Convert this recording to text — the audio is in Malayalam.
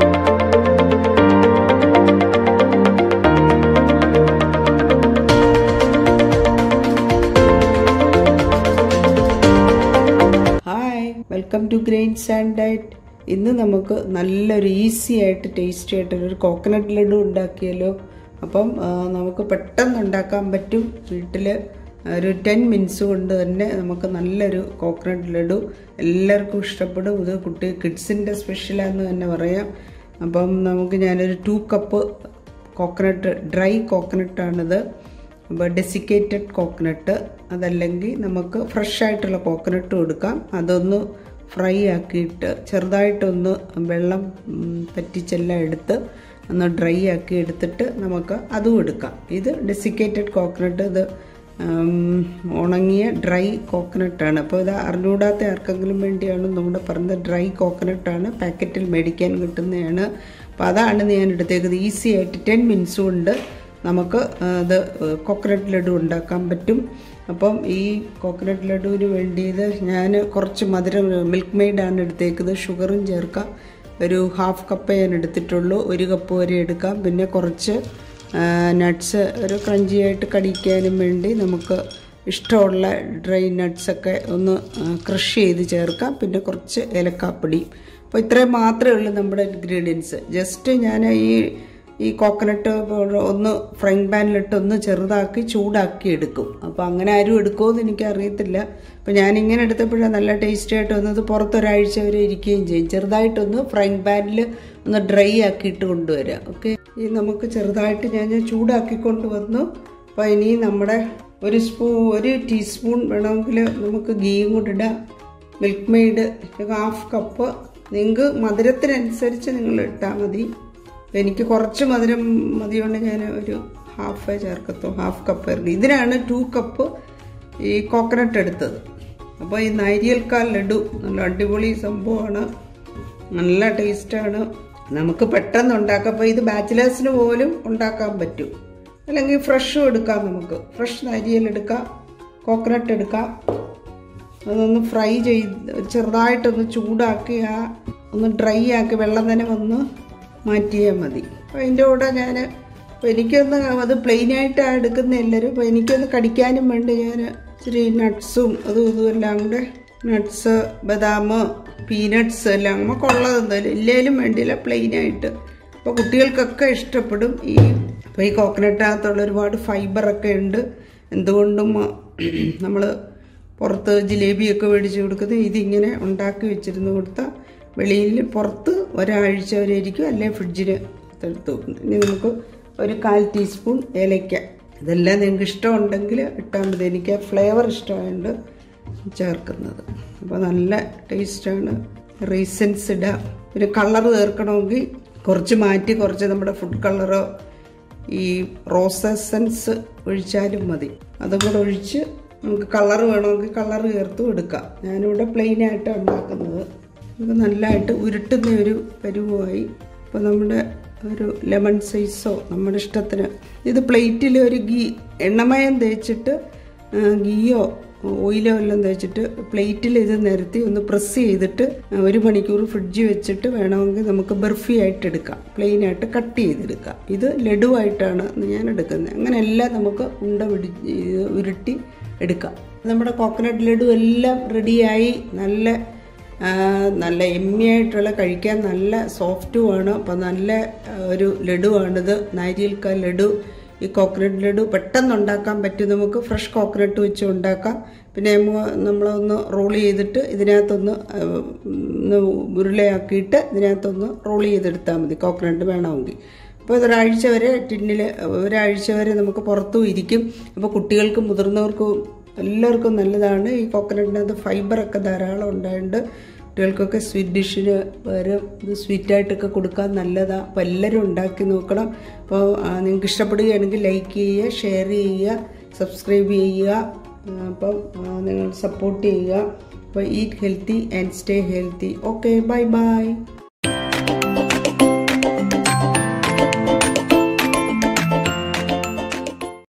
hi welcome to grains and diet ഇന്ന് നമുക്ക് നല്ലൊരു ഈസി ആയിട്ട് ടേസ്റ്റി ആയിട്ടൊരു ഒരു കോക്കനട്ട് ലഡു ഉണ്ടാക്കിയല്ലോ അപ്പം ആ, നമുക്ക് പെട്ടെന്ന് ഉണ്ടാക്കാൻ പറ്റും വീട്ടിൽ ഒരു ടെൻ മിനിറ്റ്സ് കൊണ്ട് തന്നെ നമുക്ക് നല്ലൊരു കോക്കനട്ട് ലഡു എല്ലാവർക്കും ഇഷ്ടപ്പെടും ഇത് കുട്ടി കിഡ്സിൻ്റെ സ്പെഷ്യലാന്ന് തന്നെ പറയാം അപ്പം നമുക്ക് ഞാനൊരു ടു കപ്പ് കോക്കനട്ട് ഡ്രൈ കോക്കനട്ടാണിത് അപ്പോൾ ഡെസിക്കേറ്റഡ് കോക്കനട്ട് അതല്ലെങ്കിൽ നമുക്ക് ഫ്രഷ് ആയിട്ടുള്ള കോക്കനട്ട് കൊടുക്കാം അതൊന്ന് ഫ്രൈ ആക്കിയിട്ട് ചെറുതായിട്ടൊന്ന് വെള്ളം ഉം, പറ്റിച്ചെല്ലാം എടുത്ത് ഒന്ന് ഡ്രൈ ആക്കി എടുത്തിട്ട് നമുക്ക് അതും എടുക്കാം ഇത് ഡെസിക്കേറ്റഡ് കോക്കനട്ട് ഇത് ഉം, ഉണങ്ങിയ ഡ്രൈ കോക്കനട്ടാണ് അപ്പോൾ ഇത് അറിഞ്ഞൂടാത്ത ആർക്കെങ്കിലും വേണ്ടിയാണ് നമ്മുടെ പറഞ്ഞ ഡ്രൈ കോക്കനട്ടാണ് പാക്കറ്റിൽ മേടിക്കാൻ കിട്ടുന്നതാണ് അപ്പോൾ അതാണ് ഞാൻ എടുത്തേക്കുന്നത് ഈസി ആയിട്ട് ടെൻ മിനിറ്റ്സ് കൊണ്ട് നമുക്ക് ആ, ഇത് കോക്കനട്ട് ലഡു ഉണ്ടാക്കാൻ പറ്റും അപ്പം ഈ കോക്കനട്ട് ലഡുവിന് വേണ്ടിയത് ഞാൻ കുറച്ച് മധുരം മിൽക്ക് മെയ്ഡാണ് എടുത്തേക്കുന്നത് ഷുഗറും ചേർക്കാം ഒരു ഹാഫ് കപ്പേ ഞാൻ എടുത്തിട്ടുള്ളൂ ഒരു കപ്പ് വരെ എടുക്കാം പിന്നെ കുറച്ച് നട്ട്സ് ഒരു ക്രഞ്ചി ആയിട്ട് കടിക്കാനും വേണ്ടി നമുക്ക് ഇഷ്ടമുള്ള ഡ്രൈ നട്ട്സൊക്കെ ഒന്ന് ക്രഷ് ചെയ്ത് ചേർക്കാം പിന്നെ കുറച്ച് ഏലക്കാപ്പൊടി അപ്പോൾ ഇത്രയും മാത്രമേ ഉള്ളൂ നമ്മുടെ ഇൻഗ്രീഡിയൻസ് ജസ്റ്റ് ഞാൻ ഈ ഈ കോക്കനട്ട് ഒന്ന് ഫ്രൈങ് പാനിലിട്ട് ഒന്ന് ചെറുതാക്കി ചൂടാക്കി എടുക്കും അപ്പോൾ അങ്ങനെ ആരും എടുക്കുമോ എനിക്ക് അറിയത്തില്ല അപ്പോൾ ഞാനിങ്ങനെ എടുത്തപ്പോഴാണ് നല്ല ടേസ്റ്റി ആയിട്ട് വന്നത് പുറത്തൊരാഴ്ച വരെ ഇരിക്കുകയും ചെയ്യും ചെറുതായിട്ടൊന്ന് ഫ്രൈങ് പാനിൽ ഒന്ന് ഡ്രൈ ആക്കിയിട്ട് കൊണ്ടുവരാം ഓക്കെ ഈ നമുക്ക് ചെറുതായിട്ട് ഞാൻ ഞാൻ ചൂടാക്കിക്കൊണ്ട് വന്നു അപ്പോൾ ഇനി നമ്മുടെ ഒരു സ്പൂ ഒരു ടീസ്പൂൺ വേണമെങ്കിൽ നമുക്ക് ഗീയും കൂടി ഇടാം മിൽക്ക് മെയ്ഡ് ഹാഫ് കപ്പ് നിങ്ങൾക്ക് മധുരത്തിനനുസരിച്ച് നിങ്ങൾ ഇട്ടാൽ മതി അപ്പോൾ എനിക്ക് കുറച്ച് മധുരം മതിയോണ്ട് ഞാൻ ഒരു ഹാഫ് ചേർക്കത്തു ഹാഫ് കപ്പ് ഇറങ്ങി ഇതിനാണ് ടു കപ്പ് ഈ കോക്കനട്ട് എടുത്തത് അപ്പോൾ ഈ നാരിയൽക്കാൽ ലഡു നല്ല അടിപൊളി സംഭവമാണ് നല്ല ടേസ്റ്റാണ് നമുക്ക് പെട്ടെന്ന് ഉണ്ടാക്കാം അപ്പോൾ ഇത് ബാച്ചിലേഴ്സിന് പോലും ഉണ്ടാക്കാൻ പറ്റും അല്ലെങ്കിൽ ഫ്രഷും എടുക്കാം നമുക്ക് ഫ്രഷ് നാരിയൽ എടുക്കാം കോക്കനട്ട് എടുക്കാം അതൊന്ന് ഫ്രൈ ചെയ്ത് ചെറുതായിട്ടൊന്ന് ചൂടാക്കി ആ ഒന്ന് ഡ്രൈ ആക്കി വെള്ളം തന്നെ വന്ന് മാറ്റിയാൽ മതി അപ്പോൾ അതിൻ്റെ കൂടെ ഞാൻ അപ്പോൾ എനിക്കൊന്ന് അത് പ്ലെയിനായിട്ടാണ് എടുക്കുന്ന എല്ലാവരും അപ്പോൾ എനിക്കൊന്ന് കടിക്കാനും വേണ്ടി ഞാൻ ഇച്ചിരി നട്ട്സും അതും ഇതും എല്ലാം കൂടെ നട്ട്സ് ബദാം പീനട്ട്സ് എല്ലാം നമുക്കുള്ളത് എന്തായാലും ഇല്ലേലും വേണ്ടിയില്ല പ്ലെയിനായിട്ട് അപ്പോൾ കുട്ടികൾക്കൊക്കെ ഇഷ്ടപ്പെടും ഈ അപ്പോൾ ഈ കോക്കനട്ടിനകത്തുള്ള ഒരുപാട് ഫൈബറൊക്കെ ഉണ്ട് എന്തുകൊണ്ടും നമ്മൾ പുറത്ത് ജിലേബിയൊക്കെ മേടിച്ച് കൊടുക്കുന്നത് ഇതിങ്ങനെ ഉണ്ടാക്കി വെച്ചിരുന്ന് കൊടുത്താൽ വെളിയിൽ പുറത്ത് ഒരാഴ്ച വരെ ഇരിക്കും അല്ലെങ്കിൽ ഫ്രിഡ്ജിൽ എടുത്ത് വെക്കും ഇനി നമുക്ക് ഒരു കാൽ ടീസ്പൂൺ ഏലയ്ക്ക ഇതെല്ലാം നിങ്ങൾക്ക് ഇഷ്ടമുണ്ടെങ്കിൽ ഇട്ടാൽ മതി എനിക്ക് ഫ്ലേവർ ഇഷ്ടമായതുകൊണ്ട് ചേർക്കുന്നത് അപ്പോൾ നല്ല ടേസ്റ്റാണ് റീസൻസ് ഇടുക പിന്നെ കളർ ചേർക്കണമെങ്കിൽ കുറച്ച് മാറ്റി കുറച്ച് നമ്മുടെ ഫുഡ് കളറോ ഈ റോസ് എസൻസ് ഒഴിച്ചാലും മതി അതും കൂടെ ഒഴിച്ച് നമുക്ക് കളർ വേണമെങ്കിൽ കളർ ചേർത്തും എടുക്കാം ഞാനിവിടെ പ്ലെയിൻ ആയിട്ടാണ് ഉണ്ടാക്കുന്നത് നമുക്ക് നല്ലതായിട്ട് ഉരുട്ടുന്ന ഒരു പരുവമായി അപ്പോൾ നമ്മുടെ ഒരു ലെമൺ സൈസോ നമ്മുടെ ഇഷ്ടത്തിന് ഇത് പ്ലേറ്റിൽ ഒരു ഗീ എണ്ണമയം തേച്ചിട്ട് ആ, ഗീയോ ഓയിലോ എല്ലാം തേച്ചിട്ട് പ്ലേറ്റിൽ ഇത് നിരത്തി ഒന്ന് പ്രസ് ചെയ്തിട്ട് ഒരു മണിക്കൂർ ഫ്രിഡ്ജിൽ വെച്ചിട്ട് വേണമെങ്കിൽ നമുക്ക് ബർഫി ആയിട്ട് എടുക്കാം പ്ലെയിൻ ആയിട്ട് കട്ട് ചെയ്തെടുക്കാം ഇത് ലഡുവായിട്ടാണ് ഞാൻ എടുക്കുന്നത് അങ്ങനെ എല്ലാം നമുക്ക് ഉണ്ട പിടി ഇത് ഉരുട്ടി എടുക്കാം നമ്മുടെ കോക്കനട്ട് ലഡു എല്ലാം റെഡിയായി നല്ല ആ, നല്ല എമ്മി ആയിട്ടുള്ള കഴിക്കാൻ നല്ല സോഫ്റ്റുമാണ് അപ്പം നല്ല ആ, ഒരു ലഡുവാണിത് നാരിയൽക്ക ലഡു ഈ കോക്കനട്ട് ലഡു പെട്ടെന്ന് ഉണ്ടാക്കാൻ പറ്റും നമുക്ക് ഫ്രഷ് കോക്കനട്ട് വെച്ച് ഉണ്ടാക്കാം പിന്നെ നമ്മ- നമ്മളൊന്ന് റോൾ ചെയ്തിട്ട് ഇതിനകത്തൊന്ന് ആ, ഒന്ന് ഉരുളയാക്കിയിട്ട് ഇതിനകത്തൊന്ന് റോൾ ചെയ്തെടുത്താൽ മതി കോക്കനട്ട് വേണമെങ്കിൽ അപ്പോൾ ഇതൊരാഴ്ച വരെ ടിന്നിൽ ഒരാഴ്ച വരെ നമുക്ക് പുറത്തും ഇരിക്കും അപ്പോൾ കുട്ടികൾക്കും മുതിർന്നവർക്കും എല്ലാവർക്കും നല്ലതാണ് ഈ കോക്കനട്ടിനകത്ത് ഫൈബറൊക്കെ ധാരാളം ഉണ്ടായിട്ടുണ്ട് കുട്ടികൾക്കൊക്കെ സ്വീറ്റ് ഡിഷിന് വരും ഇത് സ്വീറ്റായിട്ടൊക്കെ കൊടുക്കാൻ നല്ലതാണ് അപ്പോൾ എല്ലാവരും ഉണ്ടാക്കി നോക്കണം അപ്പോൾ നിങ്ങൾക്ക് ഇഷ്ടപ്പെടുകയാണെങ്കിൽ ലൈക്ക് ചെയ്യുക ഷെയർ ചെയ്യുക സബ്സ്ക്രൈബ് ചെയ്യുക ആ, അപ്പം ആ, നിങ്ങൾ സപ്പോർട്ട് ചെയ്യുക അപ്പോൾ eat healthy and stay healthy okay bye by